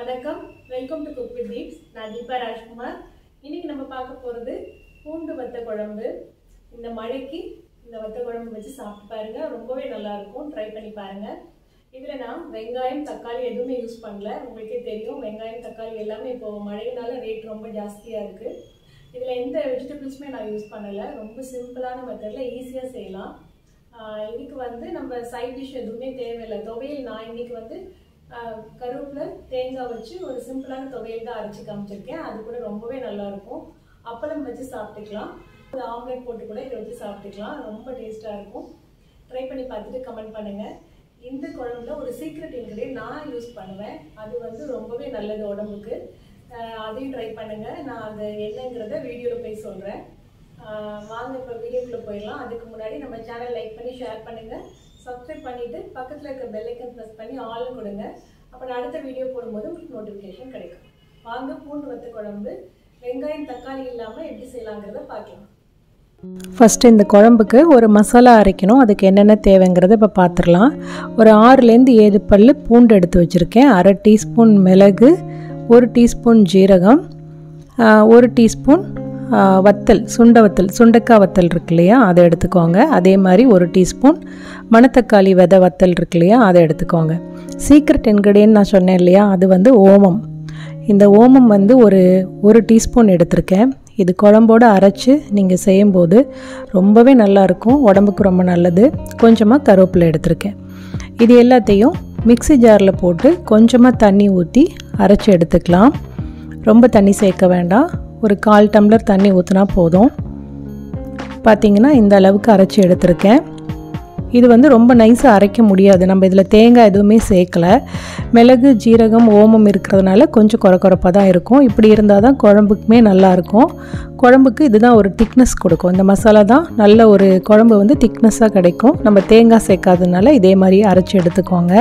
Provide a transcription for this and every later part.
வணக்கம் welcome to cook with Deeps நான் தீபா ராஜ்குமார் இன்னைக்கு நம்ம பார்க்க போகிறது பூண்டு வத்த குழம்பு இந்த மழைக்கு இந்த வத்த குழம்பு வச்சு சாப்பிட்டு பாருங்க ரொம்பவே நல்லா இருக்கும் ட்ரை பண்ணி பாருங்க இதில் நான் வெங்காயம் தக்காளி எதுவுமே யூஸ் பண்ணல உங்களுக்கே தெரியும் வெங்காயம் தக்காளி எல்லாமே இப்போ மழையினால ரேட் ரொம்ப ஜாஸ்தியாக இருக்குது இதில் எந்த வெஜிடபிள்ஸுமே நான் யூஸ் பண்ணலை ரொம்ப சிம்பிளான மெத்தடில் ஈஸியாக செய்யலாம் ஆஹ் இதுக்கு வந்து நம்ம சைட் டிஷ் எதுவுமே தேவையில்லை துவையல் நான் இன்னைக்கு வந்து ஆஹ் கருவேப்பிலை தேங்காய் வச்சு ஒரு சிம்பிளான துவையல் தான் அரைச்சி காமிச்சிருக்கேன் அது கூட ரொம்பவே நல்லா இருக்கும் அப்பளம் வச்சு சாப்பிட்டுக்கலாம் ஒரு ஆம்லெட் போட்டு கூட இதை வச்சு சாப்பிட்டுக்கலாம் ரொம்ப டேஸ்ட்டாக இருக்கும் ட்ரை பண்ணி பார்த்துட்டு கமெண்ட் பண்ணுங்கள் இந்த குழம்புல ஒரு சீக்ரெட் இன்க்ரீடியன்ட் நான் யூஸ் பண்ணுவேன் அது வந்து ரொம்பவே நல்லது உடம்புக்கு ஆஹ் அதையும் ட்ரை பண்ணுங்கள் நான் அது என்னங்கிறத வீடியோவில் போய் சொல்கிறேன் வாங்க இப்போ வீடியோக்குள்ளே போயிடலாம் அதுக்கு முன்னாடி நம்ம சேனல் லைக் பண்ணி ஷேர் பண்ணுங்கள் சப்ஸ்கிரைப் பண்ணிவிட்டு பக்கத்தில் இருக்க பெல் ஐக்கன் ப்ரெஸ் பண்ணி ஆல் கொடுங்க அப்போ நான் அடுத்த வீடியோ போடும்போது உங்களுக்கு நோட்டிஃபிகேஷன் கிடைக்கும் வாங்க பூண்டு வத்த குழம்பு வெங்காயம் தக்காளி இல்லாமல் எப்படி செய்யலாங்கிறத பார்க்கலாம் ஃபஸ்ட்டு இந்த குழம்புக்கு ஒரு மசாலா அரைக்கணும் அதுக்கு என்னென்ன தேவைங்கிறத இப்போ பார்த்துடலாம் ஒரு ஆறுலேருந்து ஏழு பல் பூண்டு எடுத்து வச்சுருக்கேன் அரை டீஸ்பூன் மிளகு ஒரு டீஸ்பூன் ஜீரகம் ஆஹ், ஒரு டீஸ்பூன் ஆஹ், வத்தல் சுண்ட வத்தல் சுண்டக்காய் வத்தல் இருக்கு இல்லையா அதை எடுத்துக்கோங்க அதே மாதிரி ஒரு டீஸ்பூன் மணத்தக்காளி விதை வத்தல் இருக்கு இல்லையா அதை எடுத்துக்கோங்க சீக்ரெட் இன்க்ரீடியன்ட் நான் சொன்னேன் இல்லையா அது வந்து ஓமம் இந்த ஓமம் வந்து ஒரு ஒரு டீஸ்பூன் எடுத்திருக்கேன் இது குழம்போடு அரைச்சி நீங்கள் செய்யும்போது ரொம்பவே நல்லாயிருக்கும் உடம்புக்கு ரொம்ப நல்லது கொஞ்சமாக கருவேப்பிலை எடுத்திருக்கேன் இது எல்லாத்தையும் மிக்ஸி ஜாரில் போட்டு கொஞ்சமாக தண்ணி ஊற்றி அரைச்சி எடுத்துக்கலாம் ரொம்ப தண்ணி சேர்க்க வேண்டாம் ஒரு கால் டம்ளர் தண்ணி ஊற்றினா போதும் பார்த்தீங்கன்னா இந்த அளவுக்கு அரைச்சி எடுத்திருக்கேன் இது வந்து ரொம்ப நைஸாக அரைக்க முடியாது நம்ம இதில் தேங்காய் எதுவுமே சேர்க்கலை மிளகு ஜீரகம் ஓமம் இருக்கிறதுனால கொஞ்சம் குறை குறைப்பாக தான் இருக்கும் இப்படி இருந்தால் தான் குழம்புக்குமே நல்லாயிருக்கும் குழம்புக்கு இதுதான் ஒரு திக்னஸ் கொடுக்கும் இந்த மசாலா தான் நல்ல ஒரு குழம்பு வந்து திக்னஸாக கிடைக்கும் நம்ம தேங்காய் சேர்க்காததுனால இதே மாதிரி அரைச்சி எடுத்துக்கோங்க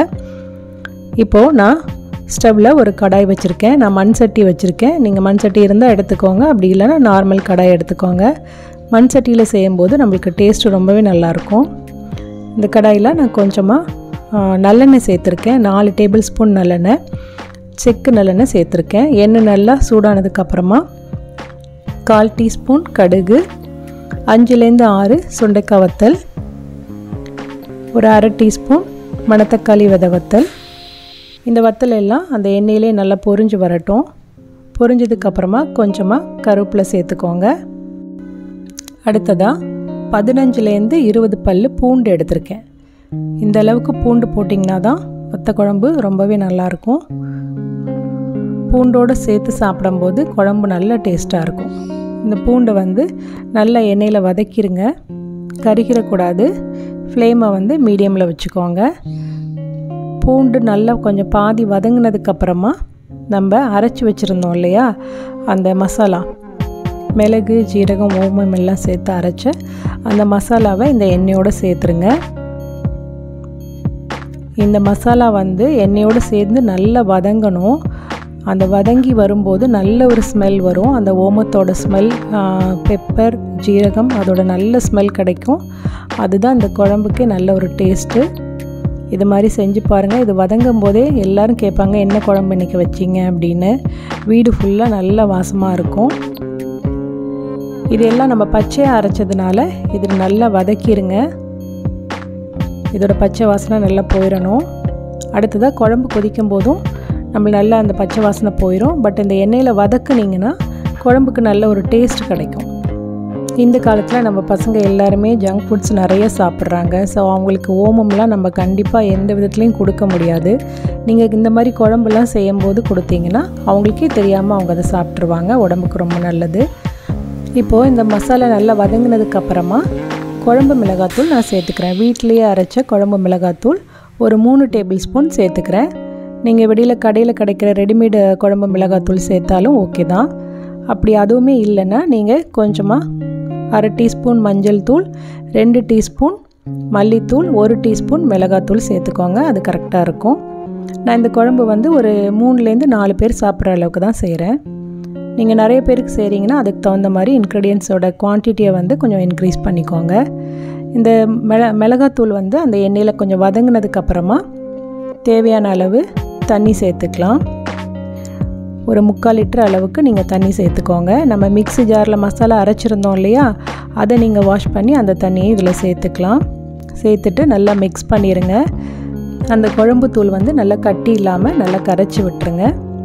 இப்போது நான் ஸ்டவ்வில் ஒரு கடாய் வச்சுருக்கேன் நான் மண் சட்டி வச்சுருக்கேன் நீங்கள் மண் சட்டி இருந்தால் எடுத்துக்கோங்க அப்படி இல்லைன்னா நார்மல் கடாய் எடுத்துக்கோங்க மண் சட்டியில் செய்யும்போது நம்மளுக்கு டேஸ்ட்டு ரொம்பவே நல்லாயிருக்கும் இந்த கடாயில் நான் கொஞ்சமாக நல்லெண்ணெய் சேர்த்துருக்கேன் நாலு டேபிள் ஸ்பூன் நல்லெண்ணெய் செக்கு நல்லெண்ணெய் சேர்த்துருக்கேன் எண்ணெய் நல்லா சூடானதுக்கப்புறமா கால் டீஸ்பூன் கடுகு அஞ்சுலேருந்து ஆறு சுண்டைக்காய் வத்தல் ஒரு அரை டீஸ்பூன் மணத்தக்காளி விதை வத்தல் இந்த வத்தல் எல்லாம் அந்த எண்ணெயிலே நல்லா பொரிஞ்சு வரட்டும் பொரிஞ்சதுக்கப்புறமா கொஞ்சமாக கருவேப்பிலை சேர்த்துக்கோங்க அடுத்ததாக பதினஞ்சுலேருந்து இருபது பல் பூண்டு எடுத்திருக்கேன் இந்த அளவுக்கு பூண்டு போட்டிங்கன்னா தான் வத்த குழம்பு ரொம்பவே நல்லாயிருக்கும் பூண்டோடு சேர்த்து சாப்பிடும்போது குழம்பு நல்ல டேஸ்ட்டாக இருக்கும் இந்த பூண்டை வந்து நல்லா எண்ணெயில் வதக்கிடுங்க கருகிடக்கூடாது ஃப்ளேமை வந்து மீடியமில் வச்சுக்கோங்க பூண்டு நல்லா கொஞ்சம் பாதி வதங்கினதுக்கப்புறமா நம்ம அரைச்சி வச்சுருந்தோம் இல்லையா அந்த மசாலா மிளகு ஜீரகம் ஓமம் எல்லாம் சேர்த்து அரைச்ச அந்த மசாலாவை இந்த எண்ணெயோடு சேர்த்துருங்க இந்த மசாலா வந்து எண்ணெயோடு சேர்ந்து நல்லா வதங்கணும் அந்த வதங்கி வரும்போது நல்ல ஒரு ஸ்மெல் வரும் அந்த ஓமத்தோட ஸ்மெல் பெப்பர் ஜீரகம் அதோட நல்ல ஸ்மெல் கிடைக்கும் அதுதான் இந்த குழம்புக்கு நல்ல ஒரு டேஸ்ட்டு இது மாதிரி செஞ்சு பாருங்கள் இது வதங்கும் போதே எல்லோரும் கேட்பாங்க என்ன குழம்பு இன்றைக்கி வச்சிங்க அப்படின்னு வீடு ஃபுல்லாக நல்ல வாசமாக இருக்கும் இதெல்லாம் நம்ம பச்சையாக அரைச்சதுனால இது நல்லா வதக்கிடுங்க இதோட பச்சை வாசனை நல்லா போயிடணும் அடுத்ததாக குழம்பு கொதிக்கும் போதும் நம்ம நல்லா அந்த பச்சை வாசனை போயிடும் பட் இந்த எண்ணெயில் வதக்குனிங்கன்னா குழம்புக்கு நல்ல ஒரு டேஸ்ட் கிடைக்கும் இந்த காலத்தில் நம்ம பசங்க எல்லாருமே ஜங்க் ஃபுட்ஸ் நிறைய சாப்பிட்றாங்க ஸோ அவங்களுக்கு ஓமம்லாம் நம்ம கண்டிப்பாக எந்த விதத்துலையும் கொடுக்க முடியாது நீங்கள் இந்த மாதிரி குழம்புலாம் செய்யும்போது கொடுத்தீங்கன்னா அவங்களுக்கே தெரியாமல் அவங்க அதை சாப்பிட்ருவாங்க உடம்புக்கு ரொம்ப நல்லது இப்போது இந்த மசாலா நல்லா வதங்கினதுக்கு அப்புறமா குழம்பு மிளகாத்தூள் நான் சேர்த்துக்கிறேன் வீட்டிலேயே அரைச்ச குழம்பு மிளகாத்தூள் ஒரு மூணு டேபிள் ஸ்பூன் சேர்த்துக்கிறேன் நீங்கள் வெளியில் கடையில் கிடைக்கிற ரெடிமேடு குழம்பு மிளகாத்தூள் சேர்த்தாலும் ஓகே தான் அப்படி அதுவுமே இல்லைன்னா நீங்கள் கொஞ்சமாக அரை டீஸ்பூன் மஞ்சள் தூள் ரெண்டு டீஸ்பூன் மல்லித்தூள் ஒரு டீஸ்பூன் மிளகாத்தூள் சேர்த்துக்கோங்க அது கரெக்டாக இருக்கும் நான் இந்த குழம்பு வந்து ஒரு மூணுலேருந்து நாலு பேர் சாப்பிட்ற அளவுக்கு தான் செய்கிறேன் நீங்கள் நிறைய பேருக்கு செய்கிறீங்கன்னா அதுக்கு தகுந்த மாதிரி இன்க்ரீடியன்ஸோட குவான்டிட்டியை வந்து கொஞ்சம் இன்க்ரீஸ் பண்ணிக்கோங்க இந்த மிள மிளகாத்தூள் வந்து அந்த எண்ணெயில் கொஞ்சம் வதங்கினதுக்கப்புறமா தேவையான அளவு தண்ணி சேர்த்துக்கலாம் ஒரு முக்கால் லிட்டர் அளவுக்கு நீங்கள் தண்ணி சேர்த்துக்கோங்க நம்ம மிக்ஸி ஜாரில் மசாலா அரைச்சிருந்தோம் இல்லையா அதை நீங்கள் வாஷ் பண்ணி அந்த தண்ணியை இதில் சேர்த்துக்கலாம் சேர்த்துட்டு நல்லா மிக்ஸ் பண்ணிடுங்க அந்த குழம்பு தூள் வந்து நல்லா கட்டி இல்லாமல் நல்லா கரைச்சி விட்டுருங்க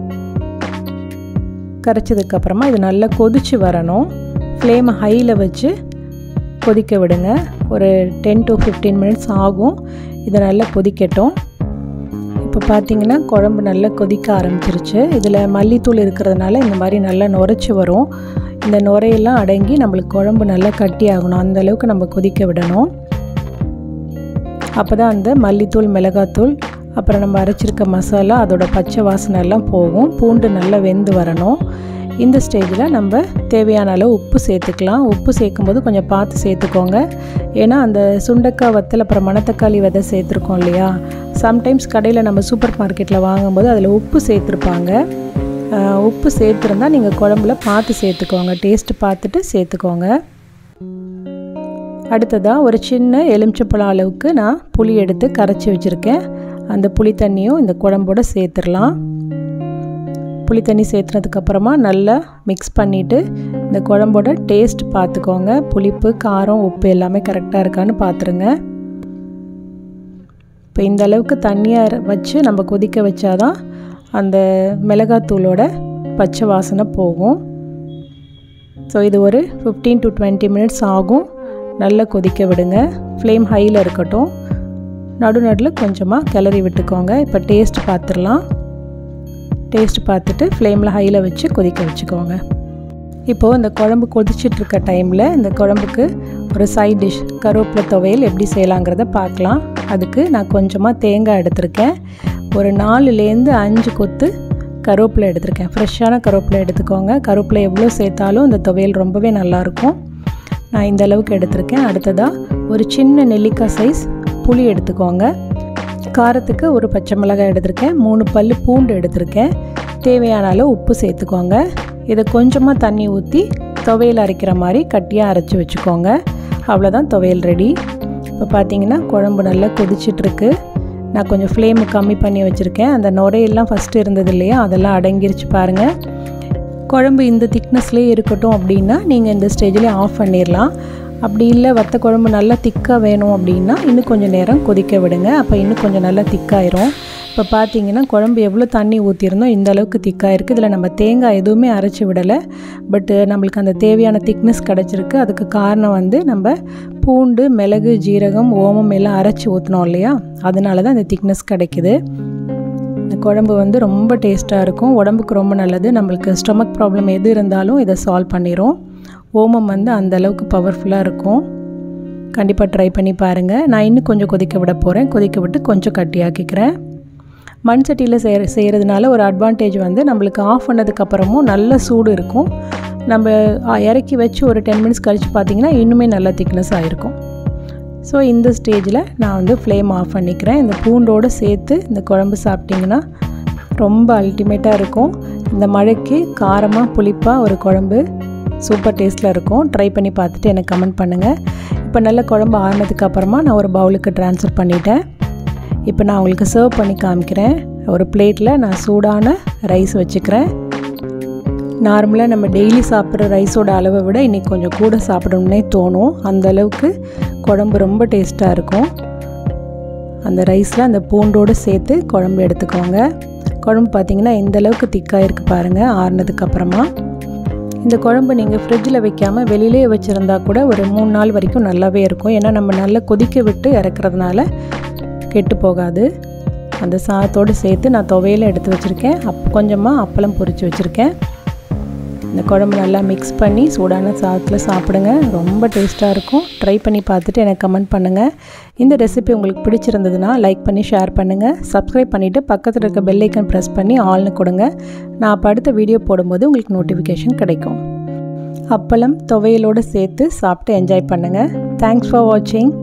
கரைச்சதுக்கப்புறமா இது நல்லா கொதித்து வரணும் ஃப்ளேமை ஹையில் வச்சு கொதிக்க விடுங்க ஒரு டென் டு ஃபிஃப்டீன் மினிட்ஸ் ஆகும் இதை நல்லா கொதிக்கட்டும் இப்போ பார்த்தீங்கன்னா குழம்பு நல்லா கொதிக்க ஆரம்பிச்சிருச்சு இதில் மல்லித்தூள் இருக்கிறதுனால இந்த மாதிரி நல்லா நுரைச்சி வரும் இந்த நுரையெல்லாம் அடங்கி நம்மளுக்கு குழம்பு நல்லா கட்டி ஆகணும் அந்த அளவுக்கு நம்ம கொதிக்க விடணும் அப்போ தான் அந்த மல்லித்தூள் மிளகாத்தூள் அப்புறம் நம்ம அரைச்சிருக்க மசாலா அதோட பச்சை வாசனை எல்லாம் போகும் பூண்டு நல்லா வெந்து வரணும் இந்த ஸ்டேஜில் நம்ம தேவையான அளவு உப்பு சேர்த்துக்கலாம் உப்பு சேர்க்கும்போது கொஞ்சம் பார்த்து சேர்த்துக்கோங்க ஏன்னா அந்த சுண்டக்காய் வத்தல் அப்புறம் மணத்தக்காளி விதை சேர்த்துருக்கோம் இல்லையா சம்டைம்ஸ் கடையில் நம்ம சூப்பர் மார்க்கெட்டில் வாங்கும்போது அதில் உப்பு சேர்த்துருப்பாங்க உப்பு சேர்த்துருந்தா நீங்கள் குழம்புல பார்த்து சேர்த்துக்கோங்க டேஸ்ட்டு பார்த்துட்டு சேர்த்துக்கோங்க அடுத்ததாக ஒரு சின்ன எலுமிச்சப்பழம் அளவுக்கு நான் புளி எடுத்து கரைச்சி வச்சுருக்கேன் அந்த புளி தண்ணியும் இந்த குழம்போட சேர்த்துடலாம் புளி தண்ணி சேர்த்துனதுக்கப்புறமா நல்லா மிக்ஸ் பண்ணிவிட்டு இந்த குழம்போட டேஸ்ட் பார்த்துக்கோங்க புளிப்பு காரம் உப்பு எல்லாமே கரெக்டாக இருக்கான்னு பார்த்துருங்க இப்போ இந்த அளவுக்கு தண்ணியாக வச்சு நம்ம கொதிக்க வச்சாதான் அந்த மிளகாத்தூளோட பச்சை வாசனை போகும் ஸோ இது ஒரு ஃபிஃப்டீன் டு டுவெண்ட்டி மினிட்ஸ் ஆகும் நல்லா கொதிக்க விடுங்க ஃப்ளேம் ஹையில் இருக்கட்டும் நடு நடுவில் கொஞ்சமாக கிளறி விட்டுக்கோங்க இப்போ டேஸ்ட் பார்த்துடலாம் டேஸ்ட் பார்த்துட்டு ஃப்ளேமில் ஹையில் வச்சு கொதிக்க வச்சுக்கோங்க இப்போது இந்த குழம்பு கொதிச்சிட்ருக்க டைமில் இந்த குழம்புக்கு ஒரு சைட் டிஷ் கருவேப்பிலை துவையல் எப்படி செய்யலாங்கிறத பார்க்கலாம் அதுக்கு நான் கொஞ்சமாக தேங்காய் எடுத்திருக்கேன் ஒரு நாலுலேருந்து அஞ்சு கொத்து கருவேப்பிலை எடுத்திருக்கேன் ஃப்ரெஷ்ஷான கருவேப்பிலை எடுத்துக்கோங்க கருவேப்பிலை எவ்வளோ சேர்த்தாலும் இந்த துவையல் ரொம்பவே நல்லாயிருக்கும் நான் இந்த அளவுக்கு எடுத்திருக்கேன் அடுத்ததாக ஒரு சின்ன நெல்லிக்காய் சைஸ் புளி எடுத்துக்கோங்க காரத்துக்கு ஒரு பச்சை மிளகாய் எடுத்திருக்கேன் மூணு பல் பூண்டு எடுத்திருக்கேன் தேவையான அளவு உப்பு சேர்த்துக்கோங்க இதை கொஞ்சமாக தண்ணி ஊற்றி துவையல் அரைக்கிற மாதிரி கட்டியாக அரைச்சி வச்சுக்கோங்க அவ்வளோதான் துவையல் ரெடி இப்போ பார்த்தீங்கன்னா குழம்பு நல்லா கொதிச்சிட்ருக்கு நான் கொஞ்சம் ஃப்ளேமு கம்மி பண்ணி வச்சுருக்கேன் அந்த நுரையெல்லாம் ஃபஸ்ட்டு இருந்தது இல்லையா அதெல்லாம் அடங்கிருச்சு பாருங்கள் குழம்பு இந்த திக்னஸ்லேயே இருக்கட்டும் அப்படின்னா நீங்கள் இந்த ஸ்டேஜ்லேயே ஆஃப் பண்ணிடலாம் அப்படி இல்லை வத்த குழம்பு நல்லா திக்காக வேணும் அப்படின்னா இன்னும் கொஞ்சம் நேரம் கொதிக்க விடுங்க அப்போ இன்னும் கொஞ்சம் நல்லா திக்காயிரும் இப்போ பார்த்தீங்கன்னா குழம்பு எவ்வளோ தண்ணி ஊற்றிருந்தோம் இந்த அளவுக்கு திக்காக இருக்குது இதில் நம்ம தேங்காய் எதுவுமே அரைச்சி விடலை பட்டு நம்மளுக்கு அந்த தேவையான திக்னஸ் கிடச்சிருக்கு அதுக்கு காரணம் வந்து நம்ம பூண்டு மிளகு ஜீரகம் ஓமம் எல்லாம் அரைச்சி ஊற்றினோம் இல்லையா அதனால தான் இந்த திக்னஸ் கிடைக்குது இந்த குழம்பு வந்து ரொம்ப டேஸ்ட்டாக இருக்கும் உடம்புக்கு ரொம்ப நல்லது நம்மளுக்கு ஸ்டொமக் ப்ராப்ளம் எது இருந்தாலும் இதை சால்வ் பண்ணிடும் ஓமம் வந்து அந்த அளவுக்கு பவர்ஃபுல்லாக இருக்கும் கண்டிப்பாக ட்ரை பண்ணி பாருங்கள் நான் இன்னும் கொஞ்சம் கொதிக்க விட போகிறேன் கொதிக்க விட்டு கொஞ்சம் கட்டியாக்கிக்கிறேன் மண் சட்டியில் செய்கிற செய்கிறதுனால ஒரு அட்வான்டேஜ் வந்து நம்மளுக்கு ஆஃப் பண்ணதுக்கப்புறமும் நல்ல சூடு இருக்கும் நம்ம இறக்கி வச்சு ஒரு டென் மினிட்ஸ் கழித்து பார்த்திங்கன்னா இன்னுமே நல்ல திக்னஸ் ஆகிருக்கும் ஸோ இந்த ஸ்டேஜில் நான் வந்து ஃப்ளேம் ஆஃப் பண்ணிக்கிறேன் இந்த பூண்டோடு சேர்த்து இந்த குழம்பு சாப்பிட்டிங்கன்னா ரொம்ப அல்டிமேட்டாக இருக்கும் இந்த மழைக்கு காரமாக புளிப்பாக ஒரு குழம்பு சூப்பர் டேஸ்ட்டில் இருக்கும் ட்ரை பண்ணி பார்த்துட்டு எனக்கு கமெண்ட் பண்ணுங்கள் இப்போ நல்ல குழம்பு ஆறினதுக்கு அப்புறமா நான் ஒரு பவுலுக்கு ட்ரான்ஸ்ஃபர் பண்ணிட்டேன் இப்போ நான் உங்களுக்கு சர்வ் பண்ணி காமிக்கிறேன் ஒரு பிளேட்டில் நான் சூடான ரைஸ் வச்சுக்கிறேன் நார்மலாக நம்ம டெய்லி சாப்பிட்ற ரைஸோட அளவை விட இன்றைக்கி கொஞ்சம் கூட சாப்பிடணும்னே தோணும் அந்த அளவுக்கு குழம்பு ரொம்ப டேஸ்ட்டாக இருக்கும் அந்த ரைஸில் அந்த பூண்டோடு சேர்த்து குழம்பு எடுத்துக்கோங்க குழம்பு பார்த்திங்கன்னா எந்த அளவுக்கு திக்காக இருக்குது பாருங்கள் ஆறுனதுக்கப்புறமா இந்த குழம்பு நீங்கள் ஃப்ரிட்ஜில் வைக்காமல் வெளியிலே வச்சுருந்தா கூட ஒரு மூணு நாள் வரைக்கும் நல்லாவே இருக்கும் ஏன்னா நம்ம நல்லா கொதிக்க விட்டு இறக்குறதுனால கெட்டு போகாது அந்த சாதத்தோடு சேர்த்து நான் துவையில் எடுத்து வச்சுருக்கேன் அப் கொஞ்சமாக அப்பளம் பொரித்து வச்சுருக்கேன் இந்த குழம்பு நல்லா மிக்ஸ் பண்ணி சூடான சாதத்தில் சாப்பிடுங்க ரொம்ப டேஸ்ட்டாக இருக்கும் ட்ரை பண்ணி பார்த்துட்டு எனக்கு கமெண்ட் பண்ணுங்கள் இந்த ரெசிபி உங்களுக்கு பிடிச்சிருந்ததுன்னா லைக் பண்ணி ஷேர் பண்ணுங்கள் சப்ஸ்கிரைப் பண்ணிவிட்டு பக்கத்தில் இருக்க பெல் ஐக்கன் ப்ரெஸ் பண்ணி ஆல்னு கொடுங்க நான் அப்போ அடுத்த வீடியோ போடும்போது உங்களுக்கு நோட்டிஃபிகேஷன் கிடைக்கும் அப்பளம் துவையலோடு சேர்த்து சாப்பிட்டு என்ஜாய் பண்ணுங்கள் தேங்க்ஸ் ஃபார் வாட்சிங்